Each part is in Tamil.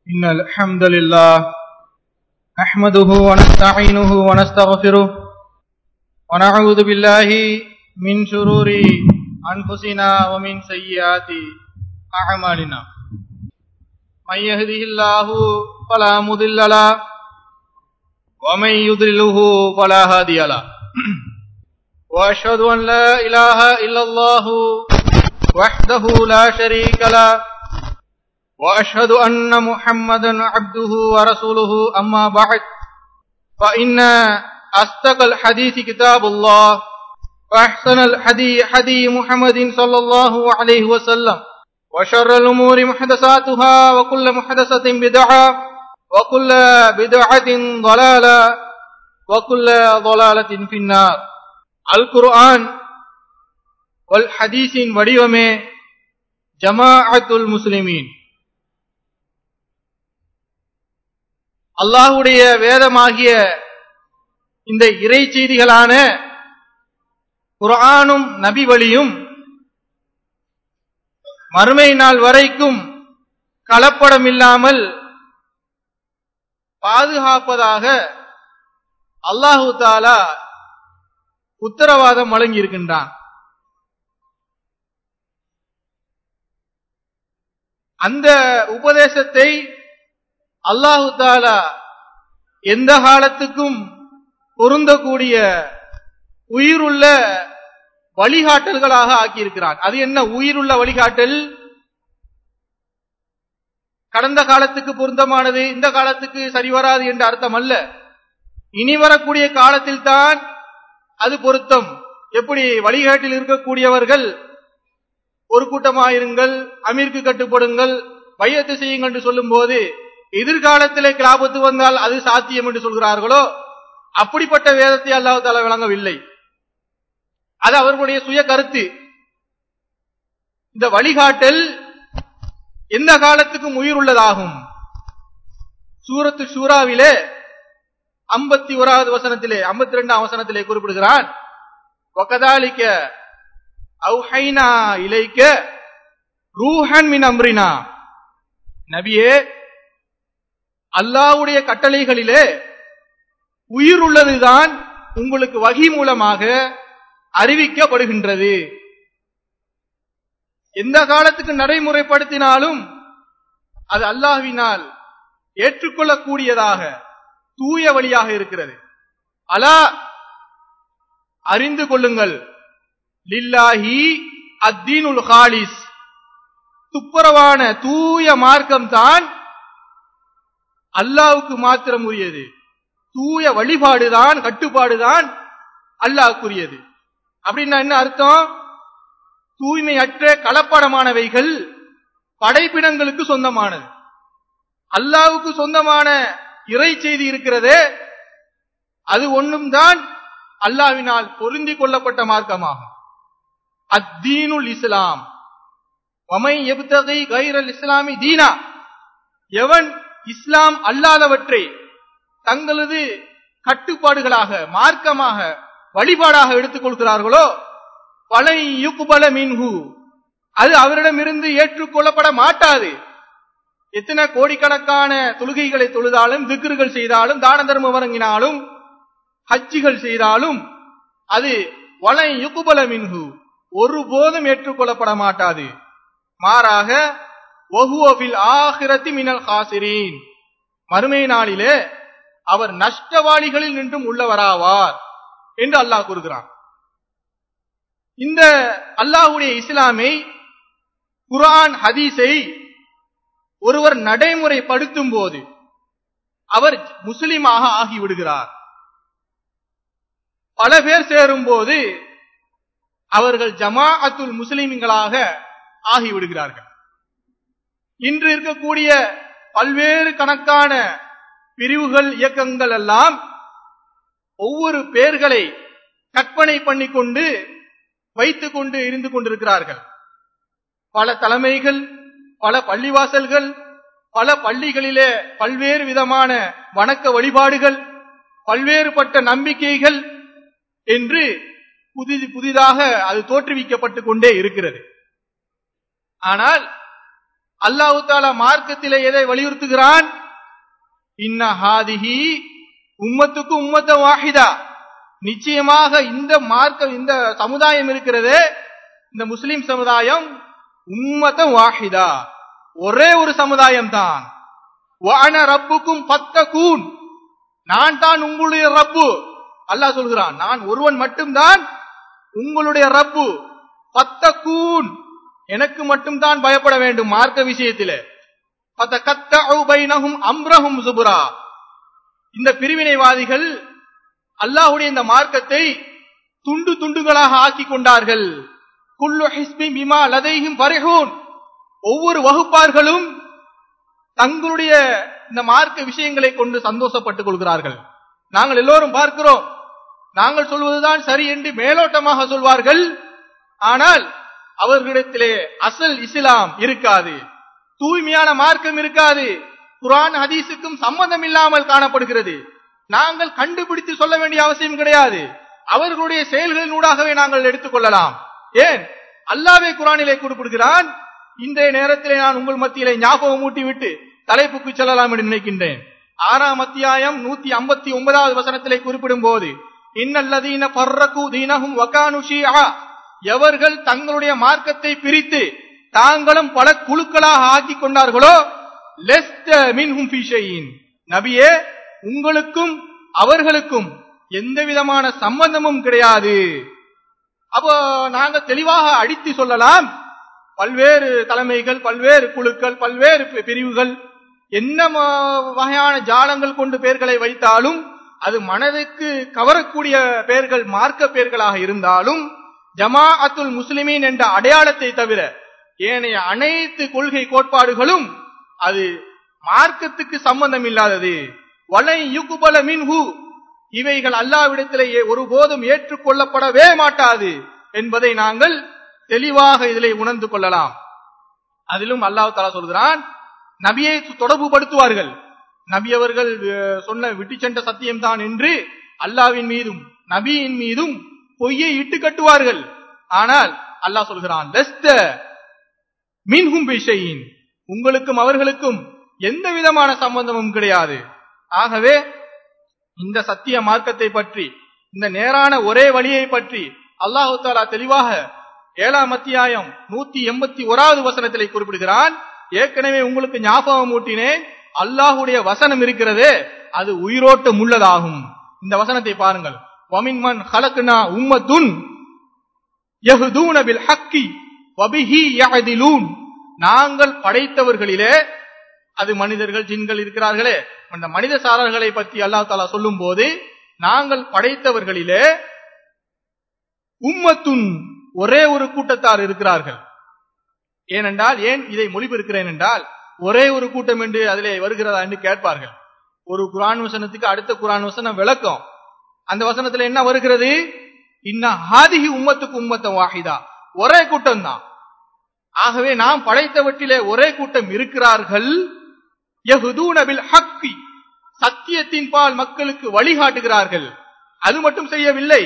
إن الحمد لله نحمده ونستعينه ونستغفره ونعوذ بالله من شرور أنفسنا ومن سيئات أعمالنا من يهده الله فلا مضل له ومن يضلله فلا هادي له وأشهد أن لا إله إلا الله وحده لا شريك له وأشهد أن محمدا عبده ورسوله أما بعد فإن أصدق الحديث كتاب الله وأحسن الحدي حدي محمد صلى الله عليه وسلم وشر الأمور محدثاتها وكل محدثة بدعة وكل بدعة ضلالة وكل ضلالة في النار القرآن والحديث வடிவமே ஜமாஅத்துல் முஸ்லிமீன் அல்லாஹுடைய வேதமாகிய இந்த இறை செய்திகளான குரானும் நபி வழியும் மறுமை நாள் வரைக்கும் கலப்படம் இல்லாமல் பாதுகாப்பதாக அல்லாஹு தாலா உத்தரவாதம் வழங்கியிருக்கின்றான் அந்த உபதேசத்தை அல்லாஹு தாலா எந்த காலத்துக்கும் பொருந்தக்கூடிய உயிருள்ள வழிகாட்டல்களாக ஆக்கியிருக்கிறான் அது என்ன உயிருள்ள வழிகாட்டல் கடந்த காலத்துக்கு பொருந்தமானது இந்த காலத்துக்கு சரிவராது என்ற அர்த்தம் அல்ல இனி வரக்கூடிய காலத்தில் தான் அது பொருத்தம் எப்படி வழிகாட்டில் இருக்கக்கூடியவர்கள் ஒரு கூட்டமாயிருங்கள் அமீருக்கு கட்டுப்படுங்கள் வையத்து செய்யுங்கள் என்று சொல்லும் போது எதிர்காலத்திலே கிலாபத்து வந்தால் அது சாத்தியம் என்று சொல்கிறார்களோ அப்படிப்பட்ட வேதத்தை அல்லாஹு தாலா விளங்கவில்லை அது அவர்களுடைய சுய கருத்து இந்த வழிகாட்டல் எந்த காலத்துக்கும் உயிர் உள்ளதாகும் சூரத்து சூறாவிலே ஐம்பத்தி ஓராவது வசனத்திலே ஐம்பத்தி ரெண்டாம் வசனத்திலே குறிப்பிடுகிறான் ஒக்கதாலிக்க அவுஹைனா இலைக்க ரூஹன் மின் அம்ரினா நபியே அல்லாவுடைய கட்டளைகளிலே உயிர் உள்ளதுதான் உங்களுக்கு வகி மூலமாக அறிவிக்கப்படுகின்றது எந்த காலத்துக்கு நடைமுறைப்படுத்தினாலும் அது அல்லாஹ்வினால் ஏற்றுக்கொள்ளக்கூடியதாக தூய வழியாக இருக்கிறது அலா அறிந்து கொள்ளுங்கள் லில்லாஹி அத்தீனுல் ஹாலிஸ் துப்புரவான தூய மார்க்கம் தான் அல்லாவுக்கு மாத்திரம் உரியது தூய வழிபாடுதான் கட்டுப்பாடுதான் அல்லாவுக்குரியது அப்படின்னா என்ன அர்த்தம் தூய்மையற்ற கலப்படமானவைகள் படைப்பினங்களுக்கு சொந்தமானது அல்லாவுக்கு சொந்தமான இறை செய்தி இருக்கிறதே அது ஒன்றும் தான் அல்லாவினால் பொருந்தி கொள்ளப்பட்ட மார்க்கமாகும் அத்தீனுல் இஸ்லாம் வமை எபுத்தகை கைரல் இஸ்லாமி தீனா எவன் இஸ்லாம் அல்லாதவற்றை தங்களது கட்டுப்பாடுகளாக மார்க்கமாக வழிபாடாக எடுத்துக் கொள்கிறார்களோ பலை யுக்குபல மின்ஹு அது அவரிடமிருந்து ஏற்றுக்கொள்ளப்பட மாட்டாது எத்தனை கோடிக்கணக்கான தொழுகைகளை தொழுதாலும் திக்ருகள் செய்தாலும் தான தர்மம் வழங்கினாலும் ஹஜ்ஜிகள் செய்தாலும் அது வலை யுக்குபல மின்ஹு ஒருபோதும் ஏற்றுக்கொள்ளப்பட மாட்டாது மாறாக ஒஹுவபில் ஆகிரத்தி மினல் ஹாசிரீன் மறுமை நாளிலே அவர் நஷ்டவாளிகளில் நின்றும் உள்ளவராவார் என்று அல்லாஹ் கூறுகிறான் இந்த அல்லாஹுடைய இஸ்லாமை குரான் ஹதீஸை ஒருவர் நடைமுறைப்படுத்தும் போது அவர் முஸ்லிமாக ஆகிவிடுகிறார் பல பேர் சேரும் போது அவர்கள் ஜமாஅத்துல் முஸ்லிம்களாக ஆகிவிடுகிறார்கள் இன்று இருக்கக்கூடிய பல்வேறு கணக்கான பிரிவுகள் இயக்கங்கள் எல்லாம் ஒவ்வொரு பேர்களை கற்பனை பண்ணிக்கொண்டு வைத்துக் கொண்டு இருந்து கொண்டிருக்கிறார்கள் பல தலைமைகள் பல பள்ளிவாசல்கள் பல பள்ளிகளிலே பல்வேறு விதமான வணக்க வழிபாடுகள் பல்வேறுபட்ட நம்பிக்கைகள் என்று புதிது புதிதாக அது தோற்றுவிக்கப்பட்டுக் கொண்டே இருக்கிறது ஆனால் அல்லாஹு தாலா மார்க்கத்திலே எதை வலியுறுத்துகிறான் இன்ன ஹாதிஹி உம்மத்துக்கு உம்மத்த வாஹிதா நிச்சயமாக இந்த மார்க்கம் இந்த சமுதாயம் இருக்கிறதே இந்த முஸ்லிம் சமுதாயம் உம்மத்த வாஹிதா ஒரே ஒரு சமுதாயம் தான் வான ரப்புக்கும் பத்த கூன் நான் தான் உங்களுடைய ரப்பு அல்லாஹ் சொல்கிறான் நான் ஒருவன் மட்டும்தான் உங்களுடைய ரப்பு பத்த கூன் எனக்கு மட்டும்தான் பயப்பட வேண்டும் மார்க்க விஷயத்திலே பத்த கத்த பைனஹும் அம்ரஹும் சுபுரா இந்த பிரிவினைவாதிகள் அல்லாஹுடைய இந்த மார்க்கத்தை துண்டு துண்டுகளாக ஆக்கி கொண்டார்கள் குல்லு ஹிஸ்பி பிமா லதைஹிம் பரிஹூன் ஒவ்வொரு வகுப்பார்களும் தங்களுடைய இந்த மார்க்க விஷயங்களை கொண்டு சந்தோஷப்பட்டுக் கொள்கிறார்கள் நாங்கள் எல்லோரும் பார்க்கிறோம் நாங்கள் சொல்வதுதான் சரி என்று மேலோட்டமாக சொல்வார்கள் ஆனால் அவர்களிடத்திலே அசல் இஸ்லாம் இருக்காது தூய்மையான மார்க்கம் இருக்காது குரான் ஹதீஸுக்கும் சம்பந்தம் இல்லாமல் காணப்படுகிறது நாங்கள் கண்டுபிடித்து சொல்ல வேண்டிய அவசியம் கிடையாது அவர்களுடைய செயல்களினூடாகவே நாங்கள் எடுத்துக்கொள்ளலாம் ஏன் அல்லாவே குரானிலே குறிப்பிடுகிறான் இன்றைய நேரத்திலே நான் உங்கள் மத்தியிலே ஞாபகம் ஊட்டி விட்டு தலைப்புக்கு செல்லலாம் என்று நினைக்கின்றேன் ஆறாம் அத்தியாயம் நூத்தி ஐம்பத்தி ஒன்பதாவது வசனத்திலே குறிப்பிடும் போது இன்னல்லதீன பர்ரகு தீனகும் வகானு ஷீஆ எவர்கள் தங்களுடைய மார்க்கத்தை பிரித்து தாங்களும் பல குழுக்களாக ஆக்கி கொண்டார்களோ லெஸ்ட மின்ஹும் ஃபீஷையின் நபியே உங்களுக்கும் அவர்களுக்கும் எந்த விதமான சம்பந்தமும் கிடையாது அப்போ நாங்க தெளிவாக அடித்து சொல்லலாம் பல்வேறு தலைமைகள் பல்வேறு குழுக்கள் பல்வேறு பி- பிரிவுகள் என்ன ம- வகையான ஜாலங்கள் கொண்டு பெயர்களை வைத்தாலும் அது மனதுக்கு கவரக்கூடிய பெயர்கள் மார்க்க பெயர்களாக இருந்தாலும் ஜமாஅத்துல் முஸ்லிமீன் என்ற அடையாளத்தை தவிர ஏனைய அனைத்து கொள்கை கோட்பாடுகளும் அது மார்க்கத்துக்கு சம்பந்தம் இல்லாதது வலை யுகுபல மின்ஹு இவைகள் அல்லாவிடத்திலேயே ஒருபோதும் ஏற்றுக்கொள்ளப்படவே மாட்டாது என்பதை நாங்கள் தெளிவாக இதிலே உணர்ந்து கொள்ளலாம் அதிலும் அல்லாஹ் தஆலா சொல்கிறான் நபியை தொடர்பு படுத்துவார்கள் நபி அவர்கள் அஹ், சொன்ன விட்டு சென்ற சத்தியம்தான் என்று அல்லாவின் மீதும் நபியின் மீதும் பொய்யை இட்டு கட்டுவார்கள் ஆனால் அல்லாஹ் சொல்கிறான் லெஸ்த மின்ஹும் பிஷையின் உங்களுக்கும் அவர்களுக்கும் எந்த விதமான சம்பந்தமும் கிடையாது ஆகவே இந்த சத்திய மார்க்கத்தை பற்றி இந்த நேரான ஒரே வழியை பற்றி அல்லாஹு தாலா தெளிவாக ஏழாம் அத்தியாயம் நூத்தி எண்பத்தி ஓராவது வசனத்திலே குறிப்பிடுகிறான் ஏற்கனவே உங்களுக்கு ஞாபகம் ஊட்டினேன் அல்லாஹுடைய வசனம் இருக்கிறதே அது உயிரோட்டம் உள்ளதாகும் இந்த வசனத்தை பாருங்கள் வமின் மன் ஹலக்னா உம்மத்துன் யஹ்தூன பில் ஹக்கி வபிஹி யஅதிலூன் நாங்கள் படைத்தவர்களிலே அது மனிதர்கள் ஜின்கள் இருக்கிறார்களே அந்த மனித சாரர்களை பற்றி அல்லாஹ் தாலா சொல்லும் போது நாங்கள் படைத்தவர்களிலே உம்மத்துன் ஒரே ஒரு கூட்டத்தார் இருக்கிறார்கள் ஏனென்றால் ஏன் இதை மொழிபெயர்க்கிறேன் என்றால் ஒரே ஒரு கூட்டம் என்று அதிலே வருகிறதா என்று கேட்பார்கள் ஒரு குரான் வசனத்துக்கு அடுத்த குரான் வசனம் விளக்கம் அந்த வசனத்துல என்ன வருகிறது இன்ன ஹாதிஹி உம்மத்துக்கு உம்மத்த வாஹிதா ஒரே கூட்டம் தான் ஆகவே நாம் படைத்தவற்றிலே ஒரே கூட்டம் இருக்கிறார்கள் யஹ்தூன பில் ஹக்கி சத்தியத்தின் பால் மக்களுக்கு வழிகாட்டுகிறார்கள் அது மட்டும் செய்யவில்லை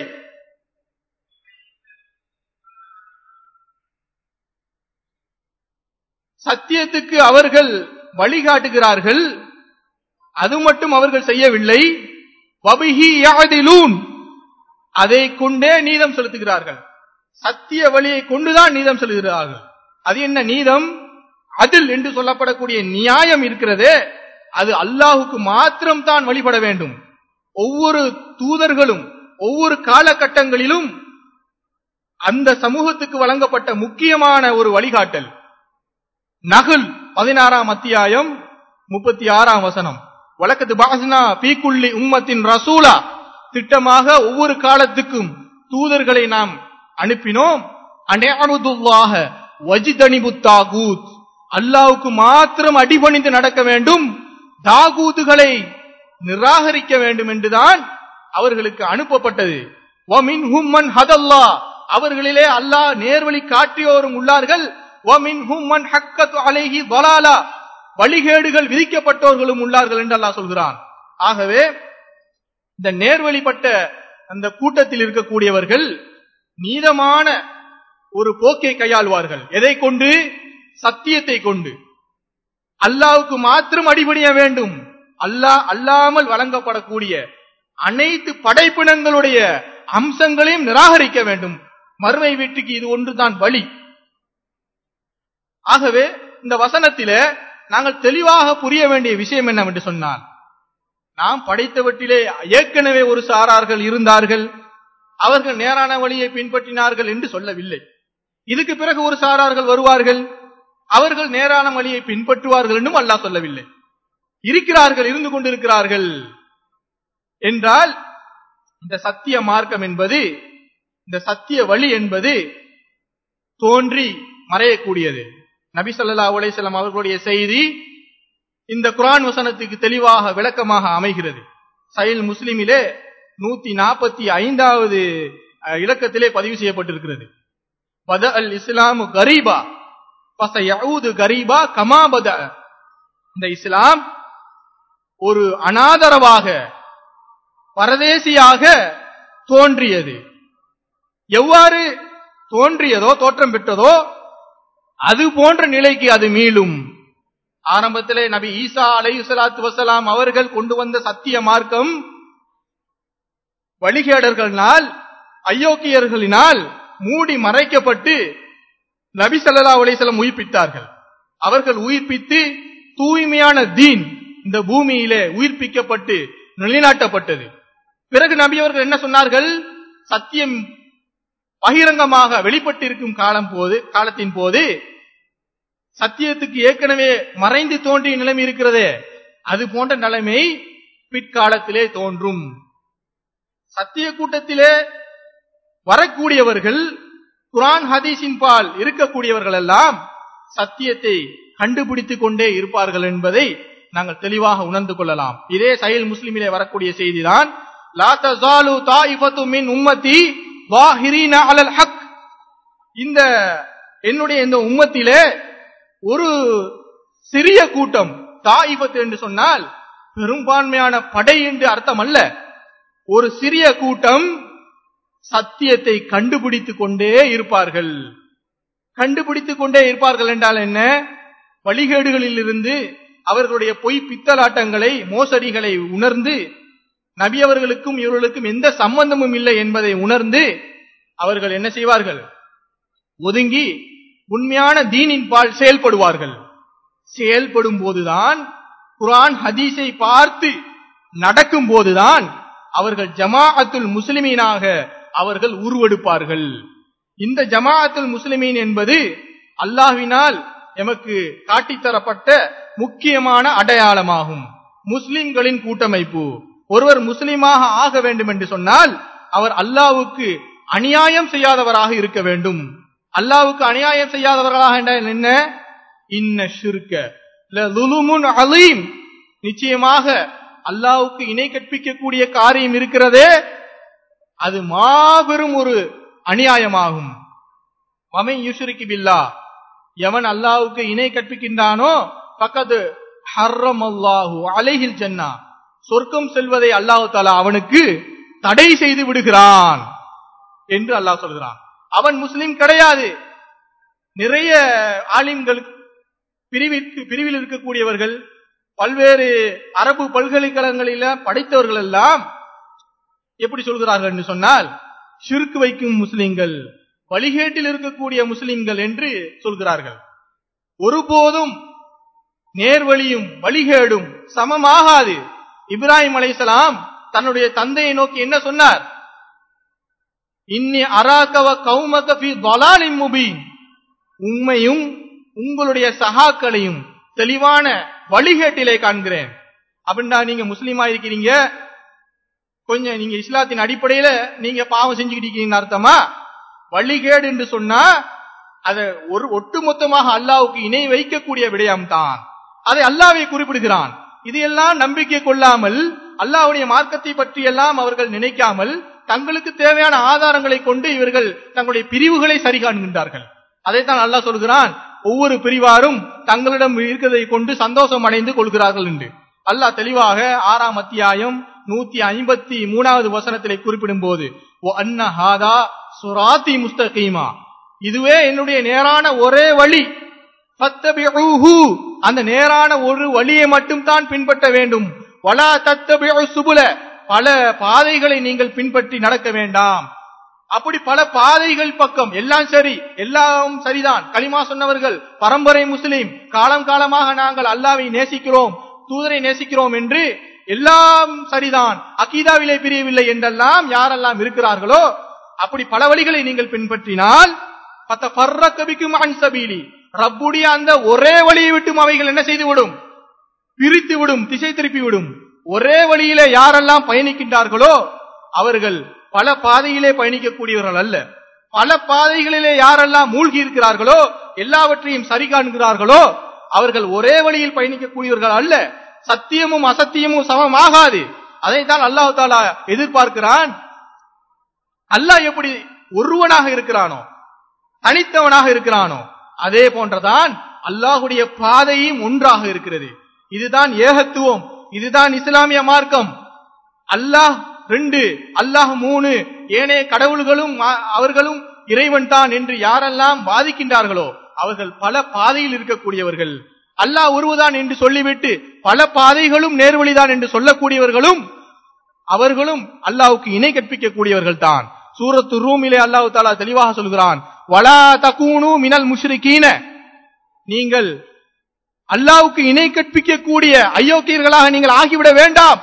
சத்தியத்துக்கு அவர்கள் வழிகாட்டுகிறார்கள் அது மட்டும் அவர்கள் செய்யவில்லை வபிஹி யஅதிலூன் அதை கொண்டே நீதம் செலுத்துகிறார்கள் சத்திய வழியை கொண்டுதான் நீதம் செலுத்துகிறார்கள் அது என்ன நீதம் அதில் என்று சொல்லப்படக்கூடிய நியாயம் இருக்கிறதே அது அல்லாஹுக்கு மாத்திரம் தான் வழிபட வேண்டும் ஒவ்வொரு தூதர்களும் ஒவ்வொரு காலகட்டங்களிலும் அந்த சமூகத்துக்கு வழங்கப்பட்ட முக்கியமான ஒரு வழிகாட்டல் நகுல் பதினாறாம் அத்தியாயம் முப்பத்தி ஆறாம் வசனம் வழக்கத்து பாசனா பீக்குள்ளி உம்மத்தின் ரசூலா திட்டமாக ஒவ்வொரு காலத்துக்கும் தூதர்களை நாம் அனுப்பினோம் அனேஅனுதுல்லாஹ வஜிதனிபு தாகூத் அல்லாவுக்கு மாத்திரம் அடிபணிந்து நடக்க வேண்டும் தாகூதுகளை நிராகரிக்க வேண்டும் என்றுதான் அவர்களுக்கு அனுப்பப்பட்டது وَمِنْهُمْ مَنْ هَدَى اللَّهُ அவர்களிலே அல்லாஹ் நேர்வழி காட்டியோரும் உள்ளார்கள் وَمِنْهُمْ مَنْ حَقَّتْ عَلَيْهِ ضَلَالَةٌ வழிகேடுகள் விதிக்கப்பட்டவர்களும் உள்ளார்கள் என்று அல்லாஹ் சொல்கிறான் ஆகவே இந்த நேர்வழிப்பட்ட அந்த கூட்டத்தில் இருக்கக்கூடியவர்கள் நீதமான ஒரு போக்கை கையாள்வார்கள் எதை கொண்டு சத்தியத்தை கொண்டு அல்லாவுக்கு மாத்திரம் அடிபணிய வேண்டும் அல்லாஹ் அல்லாமல் வழங்கப்படக்கூடிய அனைத்து படைப்பினங்களுடைய அம்சங்களையும் நிராகரிக்க வேண்டும் மறுமை வீட்டுக்கு இது ஒன்றுதான் வழி ஆகவே இந்த வசனத்தில நாங்கள் தெளிவாக புரிய வேண்டிய விஷயம் என்னவென்று சொன்னால் நாம் படைத்தவற்றிலே ஏற்கனவே ஒரு சாரார்கள் இருந்தார்கள் அவர்கள் நேரான வழியை பின்பற்றினார்கள் என்று சொல்லவில்லை இதுக்கு பிறகு ஒரு சாரார்கள் வருவார்கள் அவர்கள் நேரான வழியை பின்பற்றுவார்கள் என்றும் அல்லாஹ் சொல்லவில்லை இருக்கிறார்கள் இருந்து கொண்டிருக்கிறார்கள் என்றால் இந்த சத்திய மார்க்கம் என்பது இந்த சத்திய வழி என்பது தோன்றி மறையக்கூடியது நபி சொல்லா அலைசல்லாம் அவர்களுடைய செய்தி இந்த குரான் வசனத்துக்கு தெளிவாக விளக்கமாக அமைகிறது சயில் முஸ்லிமிலே நூத்தி நாற்பத்தி ஐந்தாவது இலக்கத்திலே பதிவு செய்யப்பட்டிருக்கிறது பத அல் இஸ்லாமு கரீபா பசூது கரீபா கமாபத இந்த இஸ்லாம் ஒரு அனாதரவாக பரதேசியாக தோன்றியது எவ்வாறு தோன்றியதோ தோற்றம் பெற்றதோ அது போன்ற நிலைக்கு அது மீளும் ஆரம்பத்திலே நபி ஈசா அலை சலாத்து வசலாம் அவர்கள் கொண்டு வந்த சத்திய மார்க்கம் வழிகேடர்களினால் அயோக்கியர்களினால் மூடி மறைக்கப்பட்டு நபி சல்லா அலிசலம் உயிர்ப்பித்தார்கள் அவர்கள் உயிர்ப்பித்து தூய்மையான தீன் இந்த பூமியிலே உயிர்ப்பிக்கப்பட்டு நிலைநாட்டப்பட்டது பிறகு நபி அவர்கள் என்ன சொன்னார்கள் சத்தியம் பகிரங்கமாக வெளிப்பட்டிருக்கும் காலம் போது காலத்தின் போது சத்தியத்துக்கு ஏற்கனவே மறைந்து தோன்றிய நிலைமை இருக்கிறதே அது போன்ற நிலைமை பிற்காலத்திலே தோன்றும் சத்திய கூட்டத்திலே வரக்கூடியவர்கள் குரான் ஹதீஸின் பால் இருக்கக்கூடியவர்கள் எல்லாம் சத்தியத்தை கண்டுபிடித்துக் கொண்டே இருப்பார்கள் என்பதை நாங்கள் தெளிவாக உணர்ந்து கொள்ளலாம் இதே சயில் முஸ்லிமிலே வரக்கூடிய செய்திதான் லா தஸாலு தாயிஃபத்து மின் உம்மத்தி வாஹிரீன அலல் ஹக் இந்த என்னுடைய இந்த உம்மத்திலே ஒரு சிறிய கூட்டம் தாயிபத்து என்று சொன்னால் பெரும்பான்மையான படை என்று அர்த்தம் அல்ல ஒரு சிறிய கூட்டம் சத்தியத்தை கண்டுபிடித்துக் கொண்டே இருப்பார்கள் கண்டுபிடித்துக் கொண்டே இருப்பார்கள் என்றால் என்ன வழிகேடுகளில் இருந்து அவர்களுடைய பொய் பித்தலாட்டங்களை மோசடிகளை உணர்ந்து நபி அவர்களுக்கும் இவர்களுக்கும் எந்த சம்பந்தமும் இல்லை என்பதை உணர்ந்து அவர்கள் என்ன செய்வார்கள் ஒதுங்கி உண்மையான தீனின் பால் செயல்படுவார்கள் செயல்படும் போதுதான் குரான் ஹதீஸை பார்த்து நடக்கும் போதுதான் அவர்கள் ஜமாஅத்துல் முஸ்லிமீனாக அவர்கள் உருவெடுப்பார்கள் இந்த ஜமாஅத்துல் முஸ்லிமீன் என்பது அல்லாஹ்வினால் எமக்கு காட்டித்தரப்பட்ட முக்கியமான அடையாளமாகும் முஸ்லிம்களின் கூட்டமைப்பு ஒருவர் முஸ்லிமாக ஆக வேண்டும் என்று சொன்னால் அவர் அல்லாவுக்கு அநியாயம் செய்யாதவராக இருக்க வேண்டும் அல்லாவுக்கு அநியாயம் செய்யாதவர்களாக என்றால் என்ன இன்ன ஷிர்க லுலுமுன் அலீம் நிச்சயமாக அல்லாவுக்கு இணை கற்பிக்கக்கூடிய காரியம் இருக்கிறதே அது மாபெரும் ஒரு அநியாயமாகும் மமை யுஷ்ரிக்கு பில்லா எவன் அல்லாவுக்கு இணை கற்பிக்கின்றானோ பக்கத்து ஹர்ரம் அல்லாஹு அலைஹில் ஜன்னா சொர்க்கம் செல்வதை அல்லாஹு தாலா அவனுக்கு தடை செய்து விடுகிறான் என்று அல்லாஹ் சொல்கிறான் அவன் முஸ்லிம் கிடையாது நிறைய ஆலிம்கள் பிரிவிற்கு பிரிவில் இருக்கக்கூடியவர்கள் பல்வேறு அரபு பல்கலைக்கழகங்களில படித்தவர்கள் எல்லாம் எப்படி சொல்கிறார்கள் என்று சொன்னால் சிறுக்கு வைக்கும் முஸ்லிம்கள் வழிகேட்டில் இருக்கக்கூடிய முஸ்லிம்கள் என்று சொல்கிறார்கள் ஒருபோதும் நேர்வழியும் வழிகேடும் சமமாகாது இப்ராஹிம் அலைசலாம் தன்னுடைய தந்தையை நோக்கி என்ன சொன்னார் இன்னி அராக்கவ கௌமக ஃபி தலாலின் முபீன் உண்மையும் உங்களுடைய சகாக்களையும் தெளிவான வழிகேட்டிலே காண்கிறேன் அப்படின்னா நீங்க முஸ்லீமா இருக்கிறீங்க கொஞ்சம் நீங்க இஸ்லாத்தின் அடிப்படையில நீங்க பாவம் செஞ்சுக்கிட்டீங்கன்னு அர்த்தமா வழிகேடு என்று சொன்னா அதை ஒரு ஒட்டுமொத்தமாக அல்லாவுக்கு இணை வைக்கக்கூடிய விடயம் தான் அதை அல்லாவை குறிப்பிடுகிறான் இதையெல்லாம் நம்பிக்கை கொள்ளாமல் அல்லாவுடைய மார்க்கத்தை பற்றி எல்லாம் அவர்கள் நினைக்காமல் தங்களுக்கு தேவையான ஆதாரங்களை கொண்டு இவர்கள் தங்களுடைய பிரிவுகளை சரி காண்கின்றார்கள் அதைத்தான் அல்லாஹ் சொல்கிறான் ஒவ்வொரு பிரிவாரும் தங்களிடம் இருக்கிறதை கொண்டு சந்தோஷம் அடைந்து கொள்கிறார்கள் என்று அல்லாஹ் தெளிவாக ஆறாம் அத்தியாயம் நூத்தி ஐம்பத்தி மூணாவது வசனத்திலே குறிப்பிடும் போது சுராத்தி முஸ்தகீமா இதுவே என்னுடைய நேரான ஒரே வழி ஃபத்தபிஊஹு அந்த நேரான ஒரு வழியை மட்டும் தான் பின்பற்ற வேண்டும் வலா தத்தபிஉ சுபுல பல பாதைகளை நீங்கள் பின்பற்றி நடக்க வேண்டாம் அப்படி பல பாதைகள் பக்கம் எல்லாம் சரி எல்லாம் சரிதான் களிமா சொன்னவர்கள் பரம்பரை முஸ்லிம் காலம் காலமாக நாங்கள் அல்லாவை நேசிக்கிறோம் தூதரை நேசிக்கிறோம் என்று எல்லாம் சரிதான் அகீதாவிலே பிரியவில்லை என்றெல்லாம் யாரெல்லாம் இருக்கிறார்களோ அப்படி பல வழிகளை நீங்கள் பின்பற்றினால் பத்த பர்ற கபிக்கும் அன்சபீலி ரப்புடைய அந்த ஒரே வழியை விட்டும் அவைகள் என்ன செய்து விடும் பிரித்து விடும் திசை திருப்பி விடும் ஒரே வழியிலே யாரெல்லாம் பயணிக்கின்றார்களோ அவர்கள் பல பாதையிலே பயணிக்கக்கூடியவர்கள் அல்ல பல பாதைகளிலே யாரெல்லாம் மூழ்கி இருக்கிறார்களோ எல்லாவற்றையும் சரி காண்கிறார்களோ அவர்கள் ஒரே வழியில் பயணிக்கக்கூடியவர்கள் அல்ல சத்தியமும் அசத்தியமும் சமமாகாது அதைத்தான் அல்லாஹ் தாலா எதிர்பார்க்கிறான் அல்லாஹ் எப்படி ஒருவனாக இருக்கிறானோ தனித்தவனாக இருக்கிறானோ அதே போன்றதான் அல்லாஹுடைய பாதையும் ஒன்றாக இருக்கிறது இதுதான் ஏகத்துவம் இதுதான் இஸ்லாமிய மார்க்கம் அல்லாஹ் ரெண்டு அல்லாஹ் மூணு ஏனைய கடவுள்களும் மா- அவர்களும் இறைவன் தான் என்று யாரெல்லாம் வாதிக்கின்றார்களோ அவர்கள் பல பாதையில் இருக்கக்கூடியவர்கள் அல்லாஹ் ஒருவதான் என்று சொல்லிவிட்டு பல பாதைகளும் நேர்வழிதான் என்று சொல்லக்கூடியவர்களும் அவர்களும் அல்லாஹ்வுக்கு இணை கற்பிக்கக்கூடியவர்கள் தான் சூரத்து ரூமிலே அல்லாஹ் தாலா தெளிவாக சொல்கிறான் வலா தகூனு மினல் முஷ்ரிகீன நீங்கள் அல்லாஹ்வுக்கு இணை கற்பிக்கக்கூடிய அயோக்கியர்களாக நீங்கள் ஆகிவிட வேண்டாம்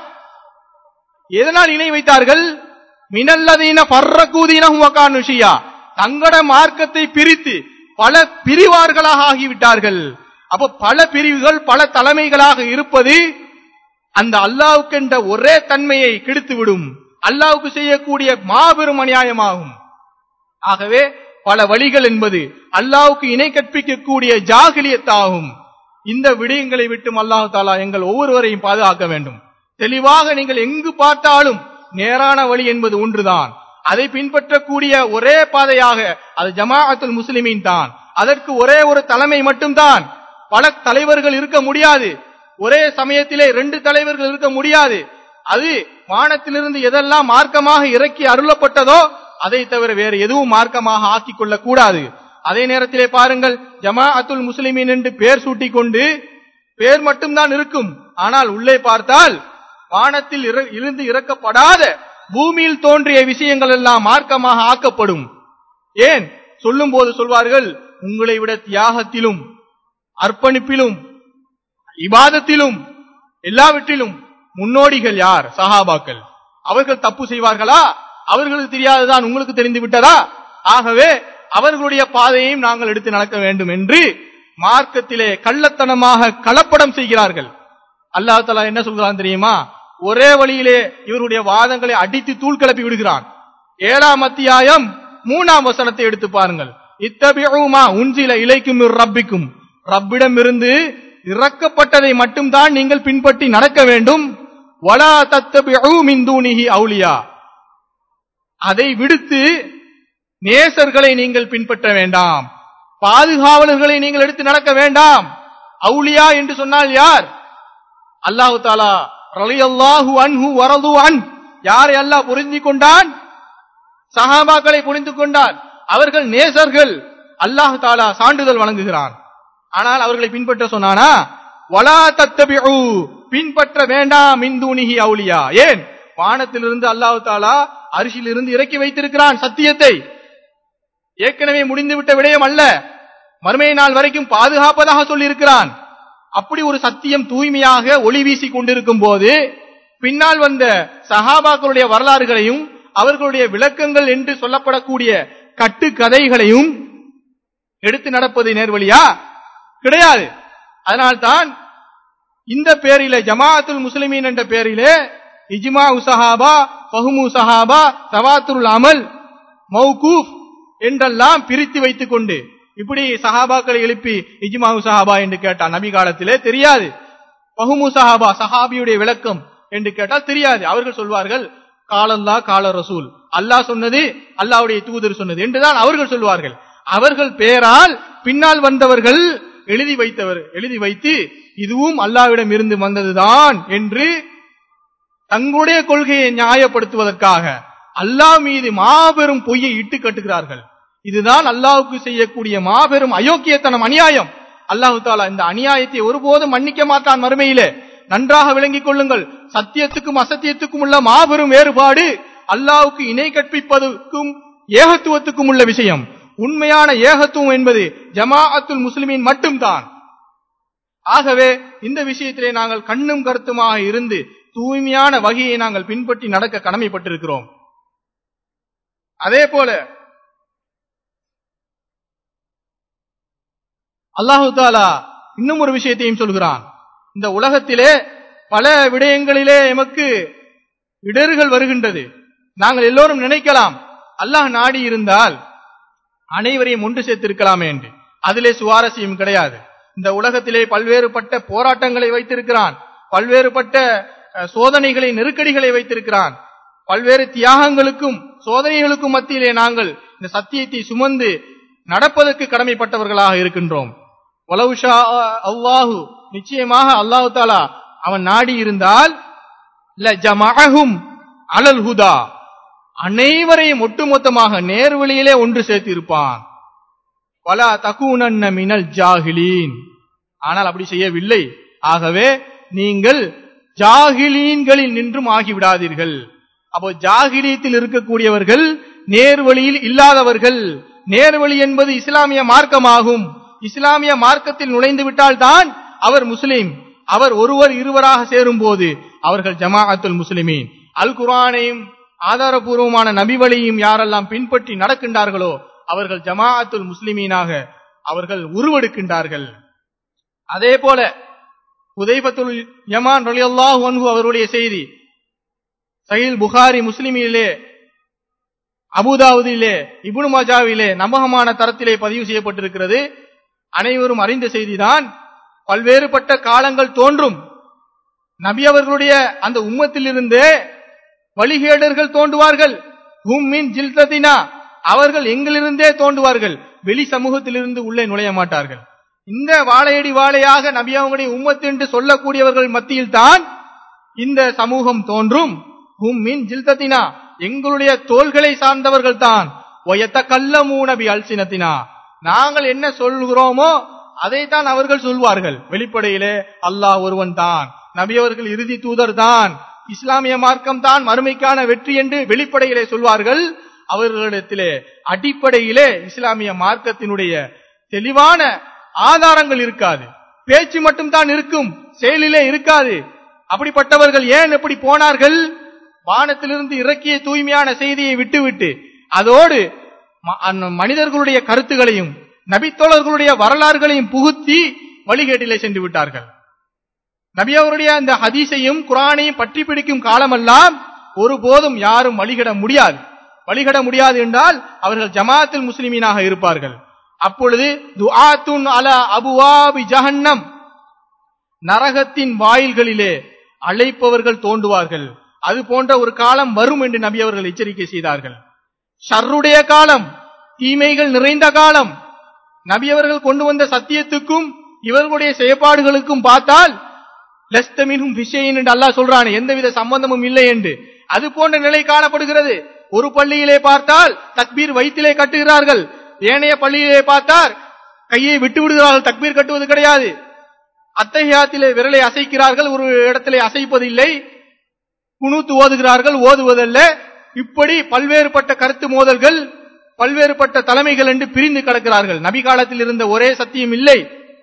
எதனால் இணை வைத்தார்கள் மினல்லதீன பர்ரகூதீனஹும் வகானுஷியா தங்கட மார்க்கத்தை பிரித்து பல பிரிவார்களாக ஆகிவிட்டார்கள் அப்ப பல பிரிவுகள் பல தலைமைகளாக இருப்பது அந்த அல்லாவுக்கென்ற ஒரே தன்மையை கெடுத்துவிடும் அல்லாவுக்கு செய்யக்கூடிய மாபெரும் அநியாயமாகும் ஆகவே பல வழிகள் என்பது அல்லாவுக்கு இணை கற்பிக்கக்கூடிய ஜாகிலியத்தாகும் இந்த விடயங்களை விட்டும் அல்லாஹ் தாலா எங்கள் ஒவ்வொருவரையும் பாதுகாக்க வேண்டும் தெளிவாக நீங்கள் எங்கு பார்த்தாலும் நேரான வழி என்பது ஒன்றுதான் அதை பின்பற்றக்கூடிய ஒரே பாதையாக அது ஜமாஅத்துல் முஸ்லிமீன் தான் அதற்கு ஒரே ஒரு தலைமை மட்டும்தான் பல தலைவர்கள் இருக்க முடியாது ஒரே சமயத்திலே ரெண்டு தலைவர்கள் இருக்க முடியாது அது வானத்திலிருந்து எதெல்லாம் மார்க்கமாக இறக்கி அருளப்பட்டதோ அதை தவிர வேறு எதுவும் மார்க்கமாக ஆக்கிக் கொள்ளக் கூடாது அதே நேரத்திலே பாருங்கள் ஜமாஅத்துல் முஸ்லிமீன் என்று பெயர் சூட்டிக் கொண்டு பேர் மட்டும்தான் இருக்கும் ஆனால் உள்ளே பார்த்தால் வானத்தில் இற- இருந்து இறக்கப்படாத பூமியில் தோன்றிய விஷயங்கள் எல்லாம் மார்க்கமாக ஆக்கப்படும் ஏன் சொல்லும் போது சொல்வார்கள் உங்களை விட தியாகத்திலும் அர்ப்பணிப்பிலும் இபாதத்திலும் எல்லாவற்றிலும் முன்னோடிகள் யார் சஹாபாக்கள் அவர்கள் தப்பு செய்வார்களா அவர்களுக்கு தெரியாதுதான் உங்களுக்கு தெரிந்து விட்டதா ஆகவே அவர்களுடைய பாதையையும் நாங்கள் எடுத்து நடக்க வேண்டும் என்று மார்க்கத்திலே கள்ளத்தனமாக கலப்படம் செய்கிறார்கள் அல்லாஹ் தலா என்ன சொல்கிறான் தெரியுமா ஒரே வழியிலே இவருடைய வாதங்களை அடித்து தூள் கிளப்பி விடுகிறான் ஏழாம் அத்தியாயம் மூணாம் வசனத்தை எடுத்து பாருங்கள் இத்தபியுமா உஞ்சில இலைக்கும் ரப்பிக்கும் ரப்பிடம் இருந்து இறக்கப்பட்டதை மட்டும்தான் நீங்கள் பின்பற்றி நடக்க வேண்டும் வலா தத்தபிஉ மின் தூனிஹி அவுலியா அதை விடுத்து நேசர்களை நீங்கள் பின்பற்ற வேண்டாம் பாதுகாவலர்களை நீங்கள் எடுத்து நடக்க வேண்டாம் அவுலியா என்று சொன்னால் யார் அல்லாஹு தாலா ரலியல்லாஹு அன்ஹு வரது அன் யாரை அல்லாஹ் புரிந்து கொண்டான் சஹாபாக்களை புரிந்து கொண்டான் அவர்கள் நேசர்கள் அல்லாஹ் தாலா சான்றிதழ் வழங்குகிறான் ஆனால் அவர்களை பின்பற்ற சொன்னானா வலா தத்தபிஉ பின்பற்ற வேண்டாம் மின்தூனிஹி அவுலியா ஏன் வானத்திலிருந்து அல்லாஹ் தாலா அரிசியிலிருந்து இறக்கி வைத்திருக்கிறான் சத்தியத்தை ஏற்கனவே முடிந்துவிட்ட விடயம் அல்ல மறுமை நாள் வரைக்கும் பாதுகாப்பதாக சொல்லியிருக்கிறான் அப்படி ஒரு சத்தியம் தூய்மையாக ஒளி வீசி கொண்டிருக்கும் போது பின்னால் வந்த சஹாபாக்களுடைய வரலாறுகளையும் அவர்களுடைய விளக்கங்கள் என்று சொல்லப்படக்கூடிய கட்டுக்கதைகளையும் எடுத்து நடப்பது நேர்வழியா கிடையாது அதனால்தான் இந்த பேரிலே ஜமாஅத்துல் முஸ்லிமீன் என்ற பேரிலே இஜ்மா சஹாபா ஃபஹ்மு சஹாபா தவாத்துல் அமல் மௌகூஃப் என்றெல்லாம் பிரித்து வைத்துக் கொண்டு இப்படி சஹாபாக்களை எழுப்பி இஜ்மா சஹாபா என்று கேட்டால் நபி காலத்திலே தெரியாது ஃபஹ்மு சஹாபா சஹாபியுடைய விளக்கம் என்று கேட்டால் தெரியாது அவர்கள் சொல்வார்கள் காலல்லா கால ரசூல் அல்லாஹ் சொன்னது அல்லாஹ்வுடைய தூதர் சொன்னது என்றுதான் அவர்கள் சொல்வார்கள் அவர்கள் பெயரால் பின்னால் வந்தவர்கள் எழுதி வைத்தவர் எழுதி வைத்து இதுவும் அல்லாவிடம் இருந்து வந்ததுதான் என்று தங்களுடைய கொள்கையை நியாயப்படுத்துவதற்காக அல்லாஹ் மீது மாபெரும் பொய்யை இட்டு கட்டுகிறார்கள் இதுதான் அல்லாஹ்வுக்கு செய்யக்கூடிய மாபெரும் அயோக்கியத்தனம் அநியாயம் அல்லாஹு தாலா இந்த அநியாயத்தை ஒருபோதும் மன்னிக்க மாட்டான் மறுமையிலே நன்றாக விளங்கிக் கொள்ளுங்கள் சத்தியத்துக்கும் அசத்தியத்துக்கும் உள்ள மாபெரும் வேறுபாடு அல்லாஹ்வுக்கு இணை கற்பிப்பதற்கும் ஏகத்துவத்துக்கும் உள்ள விஷயம் உண்மையான ஏகத்துவம் என்பது ஜமாஅத்துல் முஸ்லிமின் மட்டும்தான் ஆகவே இந்த விஷயத்திலே நாங்கள் கண்ணும் கருத்துமாக இருந்து தூய்மையான வகையை நாங்கள் பின்பற்றி நடக்க கடமைப்பட்டிருக்கிறோம் அதே போல அல்லாஹு தாலா இன்னும் ஒரு விஷயத்தையும் சொல்கிறான் இந்த உலகத்திலே பல விடயங்களிலே எமக்கு இடர்கள் வருகின்றது நாங்கள் எல்லோரும் நினைக்கலாம் அல்லாஹ் நாடி இருந்தால் அனைவரையும் ஒன்று சேர்த்திருக்கலாமே என்று அதிலே சுவாரஸ்யம் கிடையாது இந்த உலகத்திலே பல்வேறுபட்ட போராட்டங்களை வைத்திருக்கிறான் பல்வேறுபட்ட அஹ், சோதனைகளை நெருக்கடிகளை வைத்திருக்கிறான் பல்வேறு தியாகங்களுக்கும் சோதனைகளுக்கும் மத்தியிலே நாங்கள் இந்த சத்தியத்தை சுமந்து நடப்பதற்கு கடமைப்பட்டவர்களாக இருக்கின்றோம் வலவுஷா அல்லாஹு நிச்சயமாக அல்லாஹு தாலா அவன் நாடி இருந்தால் ஜமஅஹும் அலல் ஹுதா அனைவரையும் ஒட்டுமொத்தமாக நேர்வழியிலே ஒன்று சேர்த்திருப்பான் வலா தகுனன்ன மினல் ஜாகிலீன் ஆனால் அப்படி செய்யவில்லை ஆகவே நீங்கள் ஜாகிலீன்களில் நின்றும் ஆகிவிடாதீர்கள் அப்போ ஜாகிலியத்தில் இருக்கக்கூடியவர்கள் நேர்வழியில் இல்லாதவர்கள் நேர்வழி என்பது இஸ்லாமிய மார்க்கமாகும் இஸ்லாமிய மார்க்கத்தில் நுழைந்து விட்டால் தான் அவர் முஸ்லிம் அவர் ஒருவர் இருவராக சேரும் போது அவர்கள் ஜமாஅத்துல் முஸ்லிமீன் அல் குர்ஆனையும் ஆதாரபூர்வமான நபி வழியும் யாரெல்லாம் பின்பற்றி நடக்கின்றார்களோ அவர்கள் ஜமாஅத்துல் முஸ்லிமீனாக அவர்கள் உருவெடுக்கின்றார்கள் அதே போல உதைபத்துல் யமான் ரலியல்லாஹு அன்ஹு அவருடைய செய்தி சஹீல் புகாரி முஸ்லிமிலே அபுதாவுதிலே இப்னு மஜாவிலே நம்பகமான தரத்திலே பதிவு செய்யப்பட்டிருக்கிறது அனைவரும் அறிந்த செய்திதான் பல்வேறுபட்ட காலங்கள் தோன்றும் நபி அவர்களுடைய அந்த உம்மத்திலிருந்தே வழிகேடர்கள் தோன்றுவார்கள் ஹும்மின் ஜில்ததினா அவர்கள் எங்கிலிருந்தே தோன்றுவார்கள் வெளி சமூகத்திலிருந்து உள்ளே நுழைய மாட்டார்கள் இந்த வாழையடி வாழையாக நபி அவங்களுடைய உம்மத்து என்று சொல்லக்கூடியவர்கள் மத்தியில் தான் இந்த சமூகம் தோன்றும் ஹும்மின் ஜில்ததினா எங்களுடைய தோள்களை சார்ந்தவர்கள் தான் ஒயத்த கல்லமூனபி அல்சினத்தினா நாங்கள் என்ன சொல்கிறோமோ அதைத்தான் அவர்கள் சொல்வார்கள் வெளிப்படையிலே அல்லாஹ் ஒருவன் தான் நபி அவர்கள் இறுதி தூதர் தான் இஸ்லாமிய மார்க்கம் தான் மறுமைக்கான வெற்றி என்று வெளிப்படையிலே சொல்வார்கள் அவர்களிடத்திலே அடிப்படையிலே இஸ்லாமிய மார்க்கத்தினுடைய தெளிவான ஆதாரங்கள் இருக்காது பேச்சு மட்டும்தான் இருக்கும் செயலிலே இருக்காது அப்படிப்பட்டவர்கள் ஏன் எப்படி போனார்கள் வானத்திலிருந்து இறக்கிய தூய்மையான செய்தியை விட்டுவிட்டு அதோடு ம- அந் மனிதர்களுடைய கருத்துகளையும் நபித்தோழர்களுடைய வரலாறுகளையும் புகுத்தி வழிகேட்டிலே சென்று விட்டார்கள் நபி அவருடைய அந்த ஹதீஸையும் குரானையும் பற்றி பிடிக்கும் காலமெல்லாம் ஒருபோதும் யாரும் வழிகிட முடியாது வழிகிட முடியாது என்றால் அவர்கள் ஜமாத்துல் முஸ்லிமீனாக இருப்பார்கள் அப்பொழுது துஆத்துன் அலா அபுவாபி ஜஹன்னம் நரகத்தின் வாயில்களிலே அழைப்பவர்கள் தோண்டுவார்கள் அது போன்ற ஒரு காலம் வரும் என்று நபி அவர்கள் எச்சரிக்கை செய்தார்கள் ஷர்ருடைய காலம் தீமைகள் நிறைந்த காலம் நபி அவர்கள் கொண்டு வந்த சத்தியத்துக்கும் இவர்களுடைய செயற்பாடுகளுக்கும் பார்த்தால் லஸ்தமினும் விஷயம் என்று அல்லாஹ் சொல்றான் எந்தவித சம்பந்தமும் இல்லை என்று அது போன்ற நிலை காணப்படுகிறது ஒரு பள்ளியிலே பார்த்தால் தக்பீர் வயிற்றிலே கட்டுகிறார்கள் ஏனைய பள்ளியிலே பார்த்தால் கையை விட்டு விடுகிறார்கள் தக்பீர் கட்டுவது கிடையாது அத்தகையாத்திலே விரலை அசைக்கிறார்கள் ஒரு இடத்திலே அசைப்பதில்லை குனூத்து ஓதுகிறார்கள் ஓதுவதல்ல இப்படி பல்வேறுபட்ட கருத்து மோதல்கள் பல்வேறுபட்ட தலைமைகள் என்று பிரிந்து கிடக்கிறார்கள் நபி காலத்தில் இருந்த ஒரே சத்தியம் இல்லை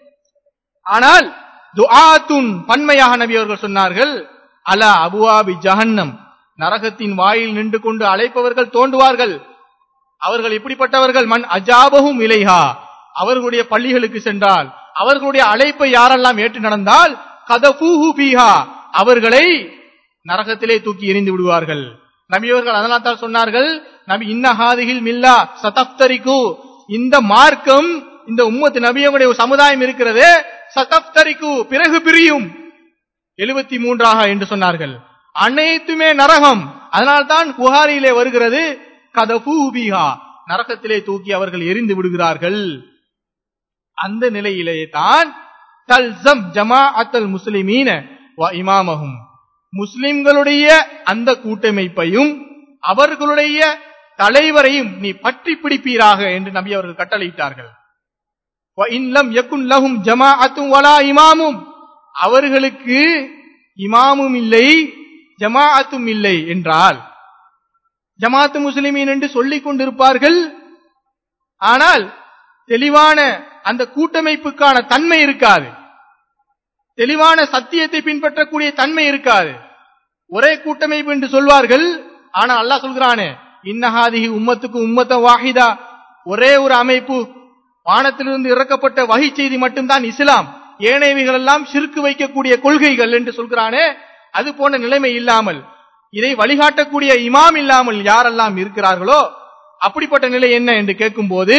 ஆனால் துஆத்துன் பன்மையாக நபி அவர்கள் சொன்னார்கள் அலா அபுவாபி ஜஹன்னம் நரகத்தின் வாயில் நின்று கொண்டு அழைப்பவர்கள் தோண்டுவார்கள் அவர்கள் இப்படிப்பட்டவர்கள் மண் அஜாபகும் இலைஹா அவர்களுடைய பள்ளிகளுக்கு சென்றால் அவர்களுடைய அழைப்பை யாரெல்லாம் ஏற்று நடந்தால் கதபூஹு பீஹா அவர்களை நரகத்திலே தூக்கி எறிந்து விடுவார்கள் நபி அவர்கள் அதனால் தான் சொன்னார்கள் நபி இன்னஹாதிகில் மில்லா சதப்தரிக்கு இந்த மார்க்கம் இந்த உம்மத்து நபியங்களுடைய ஒரு சமுதாயம் இருக்கிறது சதப்தரிக்கு பிறகு பிரியும் எழுபத்தி மூன்றாக என்று சொன்னார்கள் அனைத்துமே நரகம் அதனால்தான் புகாரியிலே வருகிறது கதபூபிகா நரகத்திலே தூக்கி அவர்கள் எரிந்து விடுகிறார்கள் அந்த நிலையிலே தான் தல்சம் ஜமா அத்தல் முஸ்லிமீன வ இமாமஹும் முஸ்லிம்களுடைய அந்த கூட்டமைப்பையும் அவர்களுடைய தலைவரையும் நீ பற்றி பிடிப்பீராக என்று நபி அவர்கள் கட்டளையிட்டார்கள் இல்லம் யக்குன் லஹும் ஜமாஅத்தும் வலா இமாமும் அவர்களுக்கு இமாமும் இல்லை ஜமாஅத்தும் இல்லை என்றால் ஜமாத்து முஸ்லிமீன் என்று சொல்லிக் கொண்டிருப்பார்கள் ஆனால் தெளிவான அந்த கூட்டமைப்புக்கான தன்மை இருக்காது தெளிவான சத்தியத்தை பின்பற்றக்கூடிய தன்மை இருக்காது ஒரே கூட்டமைப்பு என்று சொல்வார்கள் ஆனா அல்லாஹ் சொல்கிறானே இன்னஹாதிஹி உம்மத்துக்கு உம்மத்த வாஹிதா ஒரே ஒரு அமைப்பு வானத்திலிருந்து இறக்கப்பட்ட வகை செய்தி மட்டும்தான் இஸ்லாம் ஏனையவைகள் எல்லாம் சிறுக்கு வைக்கக்கூடிய கொள்கைகள் என்று சொல்கிறானே அது போன்ற நிலைமை இல்லாமல் இதை வழிகாட்டக்கூடிய இமாம் இல்லாமல் யாரெல்லாம் இருக்கிறார்களோ அப்படிப்பட்ட நிலை என்ன என்று கேட்கும் போது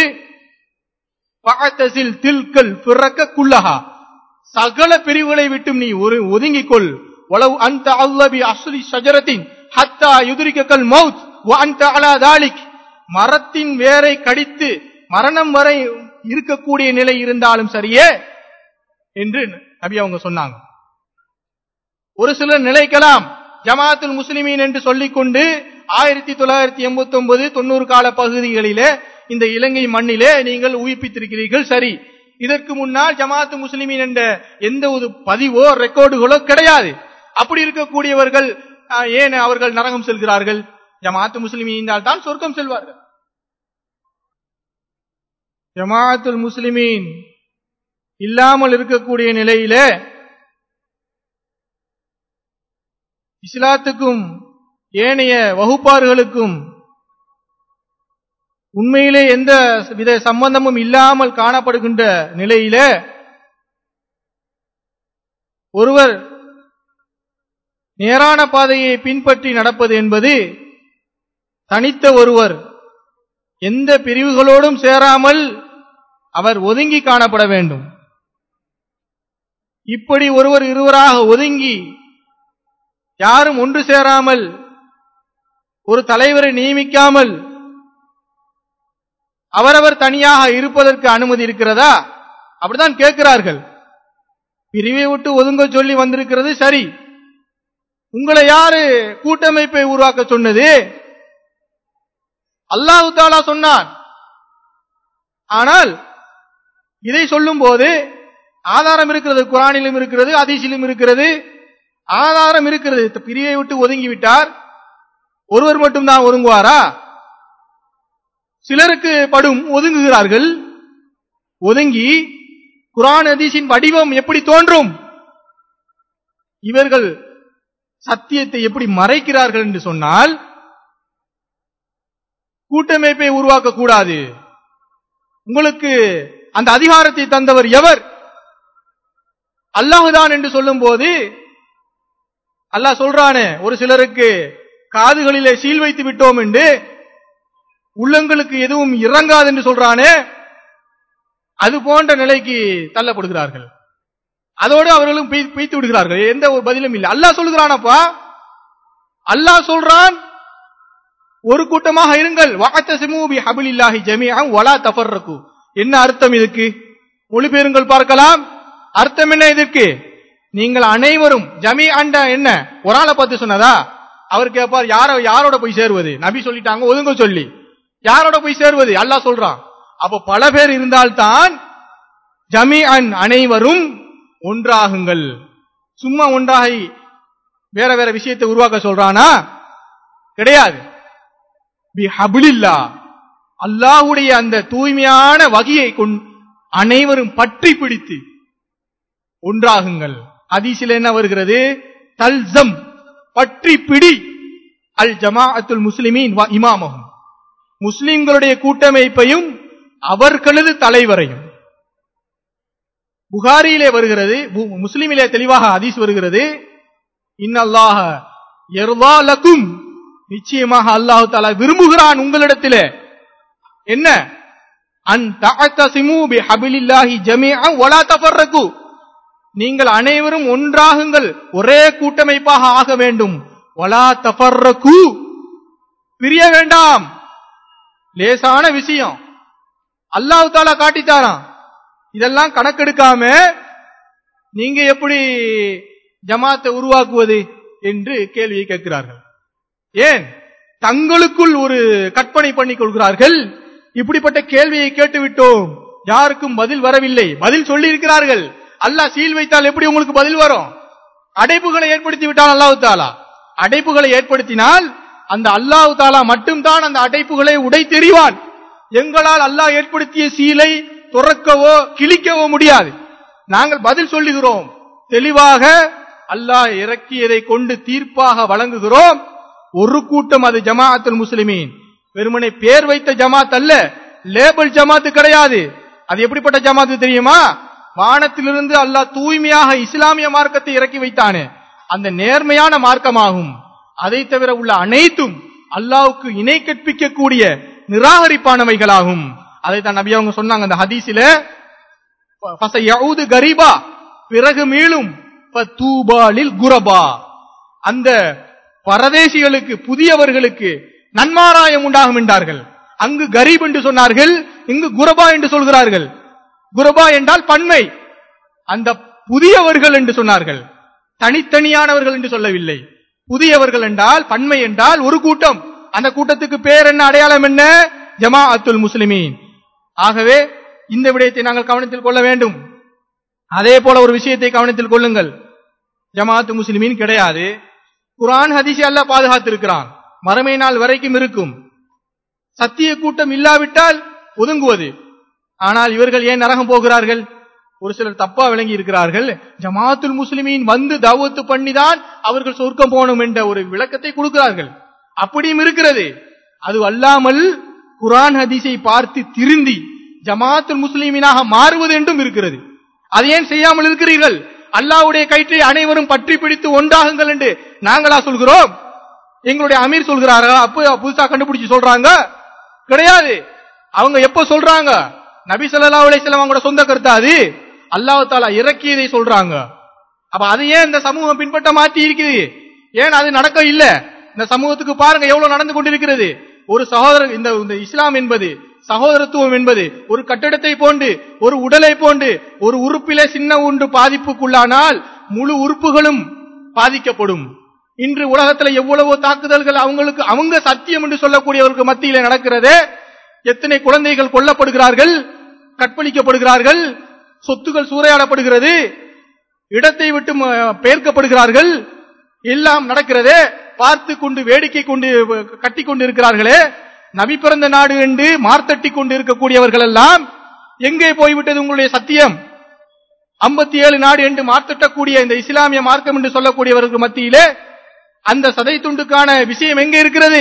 தில்கல் பிறக்க குள்ளஹா சகல பிரிவுகளை விட்டும் நீ ஒரு ஒதுங்கிக் கொள் உளவு அந்த அல்லபி அஸ்லி சஜரத்தின் ஹத்தா யுதுரிக்கல் மவுத் அந்த அலா தாலிக் மரத்தின் வேரை கடித்து மரணம் வரை இருக்கக்கூடிய நிலை இருந்தாலும் சரியே என்று நபி அவங்க சொன்னாங்க ஒரு சிலர் நிலைக்கலாம் ஜமாத்துல் முஸ்லிமீன் என்று சொல்லிக்கொண்டு ஆயிரத்தி தொள்ளாயிரத்தி எண்பத்தி ஒன்பது தொண்ணூறு கால பகுதிகளிலே இந்த இலங்கை மண்ணிலே நீங்கள் உயிர்ப்பித்திருக்கிறீர்கள் சரி இதற்கு முன்னால் ஜமாத்து முஸ்லிமீன் என்ற எந்த ஒரு பதிவோ ரெக்கார்டுகளோ கிடையாது அப்படி இருக்கக்கூடியவர்கள் ஏன் அவர்கள் நரகம் செல்கிறார்கள் ஜமாத்து முஸ்லிமீன் தான் சொர்க்கம் செல்வார்கள் ஜமாத்துல் முஸ்லிமீன் இல்லாமல் இருக்கக்கூடிய நிலையில இஸ்லாத்துக்கும் ஏனைய வகுப்பார்களுக்கும் உண்மையிலே எந்த வித சம்பந்தமும் இல்லாமல் காணப்படுகின்ற நிலையில ஒருவர் நேரான பாதையை பின்பற்றி நடப்பது என்பது தனித்த ஒருவர் எந்த பிரிவுகளோடும் சேராமல் அவர் ஒதுங்கி காணப்பட வேண்டும் இப்படி ஒருவர் இருவராக ஒதுங்கி யாரும் ஒன்று சேராமல் ஒரு தலைவரை நியமிக்காமல் அவரவர் தனியாக இருப்பதற்கு அனுமதி இருக்கிறதா அப்படிதான் கேட்கிறார்கள் பிரிவை விட்டு ஒதுங்க சொல்லி வந்திருக்கிறது சரி உங்களை யாரு கூட்டமைப்பை உருவாக்க சொன்னது அல்லாஹு தாலா சொன்னான் ஆனால் இதை சொல்லும் போது ஆதாரம் இருக்கிறது குரானிலும் இருக்கிறது அதிசிலும் இருக்கிறது ஆதாரம் இருக்கிறது பிரிவை விட்டு ஒதுங்கி விட்டார் ஒருவர் மட்டும்தான் ஒதுங்குவாரா சிலருக்கு படும் ஒதுங்குகிறார்கள் ஒதுங்கி குரான் ஹதீஸின் வடிவம் எப்படி தோன்றும் இவர்கள் சத்தியத்தை எப்படி மறைக்கிறார்கள் என்று சொன்னால் கூட்டமைப்பை உருவாக்க கூடாது உங்களுக்கு அந்த அதிகாரத்தை தந்தவர் எவர் அல்லாஹுதான் என்று சொல்லும் போது அல்லாஹ் சொல்றானே ஒரு சிலருக்கு காதுகளிலே சீல் வைத்து விட்டோம் என்று உள்ளங்களுக்கு எதுவும் இறங்காது என்று சொல்றானே அது போன்ற நிலைக்கு தள்ளப்படுகிறார்கள் அதோடு அவர்களும் பீத்து விடுகிறார்கள் எந்த ஒரு பதிலும் இல்லை அல்லாஹ் சொல்லுகிறானப்பா அல்லாஹ் சொல்றான் ஒரு கூட்டமாக இருங்கள் வாத்தசிமூபி ஹபிலில்லாஹி ஜமீஅன் வலா தஃபர்ரகு என்ன அர்த்தம் இதுக்கு மொழிபெயருங்கள் பார்க்கலாம் அர்த்தம் என்ன இதற்கு நீங்கள் அனைவரும் ஜமீ அண்ட என்ன ஒரு ஆளை பார்த்து சொன்னதா அவர் கேட்பார் யார யாரோட போய் சேருவது நபி சொல்லிட்டாங்க ஒதுங்க சொல்லி யாரோட போய் சேருவது அல்லாஹ் சொல்றான் அப்ப பல பேர் இருந்தால்தான் ஜமீ அன் அனைவரும் ஒன்றாகுங்கள் சும்மா ஒன்றாகி வேற வேற விஷயத்தை உருவாக்க சொல்றானா கிடையாது அல்லாஹுடைய அந்த தூய்மையான வகையை கொண்டு அனைவரும் பற்றி பிடித்து ஒன்றாகுங்கள் அதிசில என்ன வருகிறது தல்சம் பற்றி பிடி அல் ஜமாஅத்துல் முஸ்லிமீன் இமாமகும் முஸ்லிம்களுடைய கூட்டமைப்பையும் அவர்களது தலைவரையும் புகாரியிலே வருகிறது முஸ்லிமிலே தெளிவாக ஹதீஸ் வருகிறது இன்னல்லாஹ எர்வாலக்கும் நிச்சயமாக அல்லாஹு தாலா விரும்புகிறான் உங்களிடத்திலே என்ன அன் தஅத்தசிமு பிஹபிலில்லாஹி ஜமீஅன் வலா தஃபர்ரகு நீங்கள் அனைவரும் ஒன்றாகுங்கள் ஒரே கூட்டமைப்பாக ஆக வேண்டும் வலா தஃபர்ரகு பிரிய வேண்டாம் லேசான விஷயம் அல்லாஹு தாலா காட்டித்தாராம் இதெல்லாம் கணக்கெடுக்காம நீங்க எப்படி ஜமாத்தை உருவாக்குவது என்று கேள்வியை கேட்கிறார்கள் ஏன் தங்களுக்குள் ஒரு கற்பனை பண்ணிக் கொள்கிறார்கள் இப்படிப்பட்ட கேள்வியை கேட்டுவிட்டோம் யாருக்கும் பதில் வரவில்லை பதில் சொல்லி இருக்கிறார்கள் அல்லாஹ் சீல் வைத்தால் எப்படி உங்களுக்கு பதில் வரும் அடைப்புகளை ஏற்படுத்தி விட்டான் அல்லாஹு தாலா அடைப்புகளை ஏற்படுத்தினால் அந்த அல்லாஹு தாலா மட்டும்தான் அந்த அடைப்புகளை உடை தெரிவான் எங்களால் அல்லாஹ் ஏற்படுத்திய சீலை துறக்கவோ கிழிக்கவோ முடியாது நாங்கள் பதில் சொல்லுகிறோம் தெளிவாக அல்லாஹ் இறக்கியதை கொண்டு தீர்ப்பாக வழங்குகிறோம் ஒரு கூட்டம் அது ஜமாஅத்துல் முஸ்லிமீன் வெறுமனை பேர் வைத்த ஜமாத் அல்ல லேபிள் ஜமாத்து கிடையாது அது எப்படிப்பட்ட ஜமாத்து தெரியுமா வானத்திலிருந்து அல்லாஹ் தூய்மையாக இஸ்லாமிய மார்க்கத்தை இறக்கி வைத்தானே அந்த நேர்மையான மார்க்கமாகும் அதை தவிர உள்ள அனைத்தும் அல்லாவுக்கு இணை கற்பிக்கக்கூடிய நிராகரிப்பானவைகளாகும் அதை தான் நபி அவங்க சொன்னாங்க அந்த ஹதீஸில கரீபா பிறகு மீளும் தூபாலில் குரபா அந்த பரதேசிகளுக்கு புதியவர்களுக்கு நன்மாராயம் உண்டாகும் என்றார்கள் அங்கு கரீப் என்று சொன்னார்கள் இங்கு குரபா என்று சொல்கிறார்கள் குரபா என்றால் பன்மை அந்த புதியவர்கள் என்று சொன்னார்கள் தனித்தனியானவர்கள் என்று சொல்லவில்லை புதியவர்கள் என்றால் பன்மை என்றால் ஒரு கூட்டம் அந்த கூட்டத்துக்கு பேர் என்ன அடையாளம் என்ன ஜமா அத்துல் முஸ்லிமீன் ஆகவே இந்த விடயத்தை நாங்கள் கவனத்தில் கொள்ள வேண்டும் அதே போல ஒரு விஷயத்தை கவனத்தில் கொள்ளுங்கள் ஜமாத்து முஸ்லிமீன் கிடையாது குரான் ஹதிசி அல்ல பாதுகாத்திருக்கிறான் மறுமை நாள் வரைக்கும் இருக்கும் சத்திய கூட்டம் இல்லாவிட்டால் ஒதுங்குவது ஆனால் இவர்கள் ஏன் நரகம் போகிறார்கள் ஒரு சிலர் தப்பா விளங்கி இருக்கிறார்கள் ஜமாத்துல் முஸ்லிமீன் வந்து தவத்து பண்ணிதான் அவர்கள் சொர்க்கம் போகணும் என்ற ஒரு விளக்கத்தை கொடுக்கிறார்கள் அப்படியும் இருக்கிறது அது அல்லாமல் குரான் ஹதீஸை பார்த்து திருந்தி ஜமாத்துல் முஸ்லிமீனாக மாறுவது என்றும் இருக்கிறது அதை ஏன் செய்யாமல் இருக்கிறீர்கள் அல்லாவுடைய கயிற்றை அனைவரும் பற்றி பிடித்து ஒன்றாகுங்கள் என்று நாங்களா சொல்கிறோம் எங்களுடைய அமீர் சொல்கிறாரா அப்ப புதுசா கண்டுபிடிச்சு சொல்றாங்க கிடையாது அவங்க எப்ப சொல்றாங்க நபி சொல்லா அலிஸ்லாம் அவங்களோட சொந்த கருத்தா அது அல்லாஹ் தாலா இறக்கியதை சொல்றாங்க அப்ப அது ஏன் இந்த சமூகம் பின்பற்ற மாத்தி இருக்குது ஏன் அது நடக்க இல்ல இந்த சமூகத்துக்கு பாருங்க எவ்வளவு நடந்து கொண்டிருக்கிறது ஒரு சகோதரர் இந்த இந்த இஸ்லாம் என்பது சகோதரத்துவம் என்பது ஒரு கட்டடத்தை போன்று ஒரு உடலை போன்று ஒரு உறுப்பிலே சின்ன ஒன்று பாதிப்புக்குள்ளானால் முழு உறுப்புகளும் பாதிக்கப்படும் இன்று உலகத்துல எவ்வளவோ தாக்குதல்கள் அவங்களுக்கு அவங்க சத்தியம் என்று சொல்லக்கூடியவர்களுக்கு மத்தியில நடக்கிறது எத்தனை குழந்தைகள் கொல்லப்படுகிறார்கள் கற்பழிக்கப்படுகிறார்கள் சொத்துகள் சூறையாடப்படுகிறது இடத்தை விட்டு பெயர்க்கப்படுகிறார்கள் எல்லாம் நடக்கிறது பார்த்து கொண்டு வேடிக்கை கொண்டு கட்டி கொண்டு இருக்கிறார்களே நபி பிறந்த நாடு என்று மார்த்தட்டி கொண்டு இருக்கக்கூடியவர்கள் எல்லாம் எங்கே போய்விட்டது உங்களுடைய சத்தியம் ஐம்பத்தி ஏழு நாடு என்று மார்த்தட்டக்கூடிய இந்த இஸ்லாமிய மார்க்கம் என்று சொல்லக்கூடியவர்களுக்கு மத்தியிலே அந்த சதை துண்டுக்கான விஷயம் எங்கே இருக்கிறது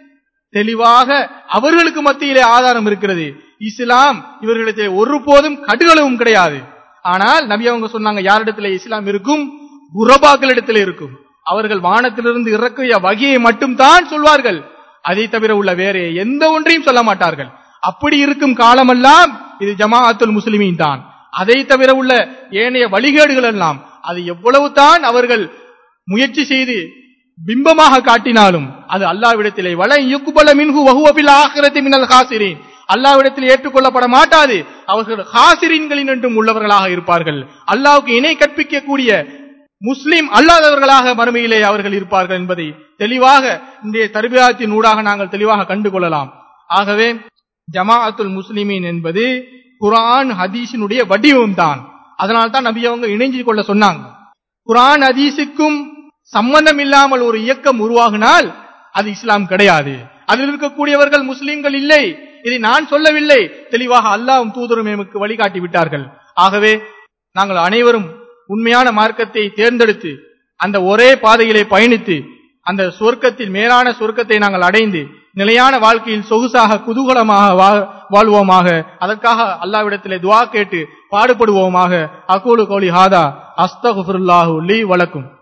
தெளிவாக அவர்களுக்கு மத்தியிலே ஆதாரம் இருக்கிறது இஸ்லாம் இவர்களிடத்திலே ஒருபோதும் கடுகளவும் கிடையாது ஆனால் நபி அவங்க சொன்னாங்க யாரிடத்திலே இஸ்லாம் இருக்கும் குரபாக்களிடத்தில் இருக்கும் அவர்கள் வானத்திலிருந்து இறக்கிய வகையை மட்டும் தான் சொல்வார்கள் அதை தவிர உள்ள வேற எந்த ஒன்றையும் சொல்ல மாட்டார்கள் அப்படி இருக்கும் காலமெல்லாம் இது ஜமாஅத்துல் முஸ்லிமீன் தான் அதை தவிர உள்ள ஏனைய வழிகேடுகள் எல்லாம் அது எவ்வளவு தான் அவர்கள் முயற்சி செய்து பிம்பமாக காட்டினாலும் அது அல்லாவிடத்திலே வள யுக்குபல மின்ஹு வகுவபில் ஆகிரத்தை மின்னல் காசிரேன் அல்லாவிடத்தில் ஏற்றுக்கொள்ளப்பட மாட்டாது அவர்கள் ஹாசிரின்களின் என்றும் உள்ளவர்களாக இருப்பார்கள் அல்லாவுக்கு இணை கற்பிக்கக்கூடிய முஸ்லிம் அல்லாதவர்களாக மறுமையிலே அவர்கள் இருப்பார்கள் என்பதை தெளிவாக இன்றைய தர்பியாத்தின் ஊடாக நாங்கள் தெளிவாக கண்டுகொள்ளலாம் ஆகவே ஜமாஅத்துல் முஸ்லிமீன் என்பது குரான் ஹதீஸினுடைய வடிவம் தான் அதனால் தான் நபி அவங்க இணைஞ்சு கொள்ள சொன்னாங்க குரான் ஹதீஸுக்கும் சம்பந்தம் இல்லாமல் ஒரு இயக்கம் உருவாகினால் அது இஸ்லாம் கிடையாது அதில் இருக்கக்கூடியவர்கள் முஸ்லிம்கள் இல்லை இதை நான் சொல்லவில்லை தெளிவாக அல்லாவும் தூதரும் எமக்கு வழிகாட்டி விட்டார்கள் ஆகவே நாங்கள் அனைவரும் உண்மையான மார்க்கத்தை தேர்ந்தெடுத்து அந்த ஒரே பாதையிலே பயணித்து அந்த சொர்க்கத்தில் மேலான சொர்க்கத்தை நாங்கள் அடைந்து நிலையான வாழ்க்கையில் சொகுசாக குதூகலமாக வாழ்வோமாக அதற்காக அல்லாவிடத்திலே துவா கேட்டு பாடுபடுவோமாக அகூலு கோலி ஹாதா அஸ்தகுல்லாஹு லீ வழக்கும்